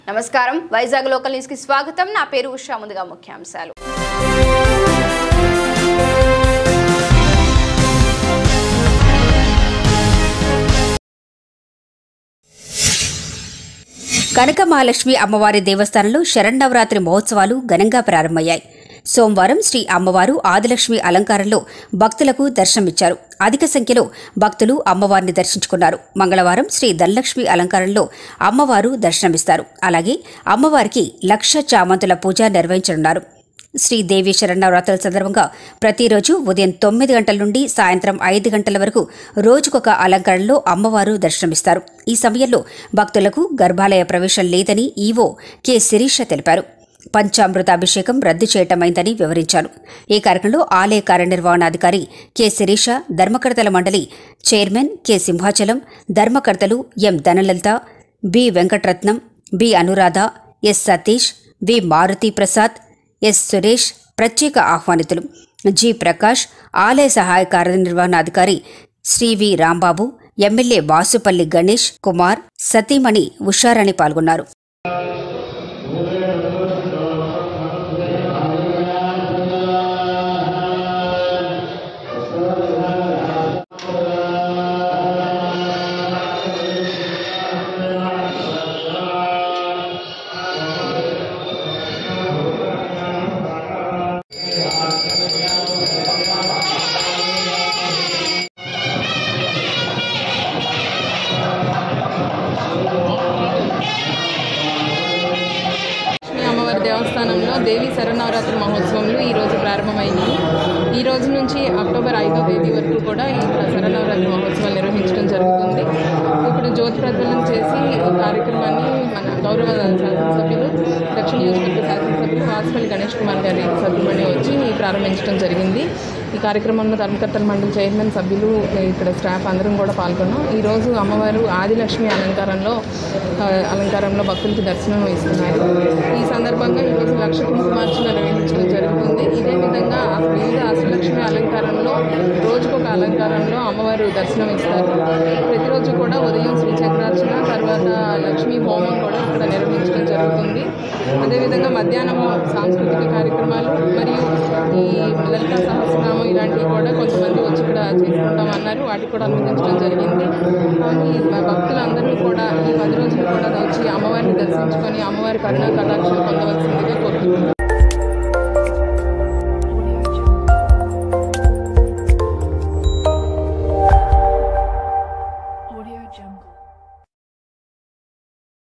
నమస్కారం Vizag local news కి స్వాగతం నా పేరు ఉషా ముందుగా ముఖ్యాంశాలు కనక మహాలక్ష్మి అమ్మవారి దేవస్థానంలో శరన్నవరాత్రి మహోత్సవాలు ఘనంగా ప్రారంభమయ్యాయి సోమవారం శ్రీ అమ్మవారు ఆదిలక్ష్మి అలంకారంలో భక్తులకు దర్శనమిచ్చారు అధిక సంఖ్యలో భక్తులు అమ్మవారిని దర్శించుకున్నారు మంగళవారం శ్రీ ధనలక్ష్మి అలంకారంలో అమ్మవారు దర్శనమిస్తారు అలాగే అమ్మవారికి లక్ష చామంతుల పూజ నిర్వహించనున్నారు శ్రీదేవి శరణవరాత్రుల సందర్భంగా ప్రతిరోజు ఉదయం తొమ్మిది గంటల నుండి సాయంత్రం ఐదు గంటల వరకు రోజుకొక అలంకరణలో అమ్మవారు దర్శనమిస్తారు ఈ సమయంలో భక్తులకు గర్భాలయ ప్రవేశం లేదని ఈవో కె శిరీష తెలిపారు పంచామృత అభిషేకం రద్దు చేయటమైందని వివరించారు ఈ కార్యక్రమంలో ఆలయ కార్యనిర్వహణాధికారి కె శిరీష ధర్మకర్తల మండలి చైర్మన్ కె సింహాచలం ధర్మకర్తలు M Dhanalalitha B Venkataratnam B Anuradha S Satish V Maruthi Prasad S Suresh ప్రత్యేక ఆహ్వానితులు జి ప్రకాష్ ఆలయ సహాయ కార్యనిర్వహణాధికారి శ్రీ వి రాంబాబు ఎమ్మెల్యే వాసుపల్లి గణేష్ కుమార్ సతీమణి ఉషారాణి పాల్గొన్నారు లక్ష్మీ అమ్మవారి దేవస్థానంలో దేవి శరణవరాత్రి మహోత్సవంలో ఈరోజు ప్రారంభమైంది ఈ రోజు నుంచి అక్టోబర్ ఐదో తేదీ వరకు కూడా ఈ శరణవరాత్రి మహోత్సవాలు నిర్వహించడం జరుగుతుంది ఇప్పుడు జ్యోతి ప్రజ్వలన చేసి ఈ కార్యక్రమాన్ని మన గౌరవ శాసనసభ్యులు దక్షిణ నియోజకవర్గ శాసనసభ్యులు వాసుపల్లి గణేష్ కుమార్ గారి సభ్యుమణి వచ్చి ప్రారంభించడం జరిగింది ఈ కార్యక్రమంలో ధర్మకర్తల మండలి చైర్మన్ సభ్యులు ఇక్కడ స్టాఫ్ అందరం కూడా పాల్గొన్నాం ఈరోజు అమ్మవారు ఆదిలక్ష్మి అలంకారంలో ఆ, అలంకారంలో భక్తులకి దర్శనం ఇస్తున్నారు ఈ సందర్భంగా ఈరోజు లక్ష కుంకుమార్చన నిర్వహించడం జరుగుతుంది ఇదే విధంగా ఆ వివిధ అష్టలక్ష్మి అలంకారంలో రోజుకొక అలంకారంలో అమ్మవారు దర్శనం ఇస్తారు ప్రతిరోజు కూడా ఉదయం శ్రీ చక్రార్చన తర్వాత లక్ష్మీ హోమం కూడా ఇక్కడ నిర్వహించడం జరుగుతుంది అదేవిధంగా మధ్యాహ్నము సాంస్కృతిక కార్యక్రమాలు మరియు ఈ లలిత సహస్రనామం ఇలాంటివి కూడా కొంతమంది వచ్చి ఇక్కడ చేసుకుంటాం అన్నారు వాటికి కూడా అనుమతించడం జరిగింది కానీ మా భక్తులందరూ కూడా ఈ పది రోజులు కూడా వచ్చి అమ్మవారిని దర్శించుకొని అమ్మవారి కరుణా కటాక్షలు పొందవలసిందిగా కోరుతున్నాను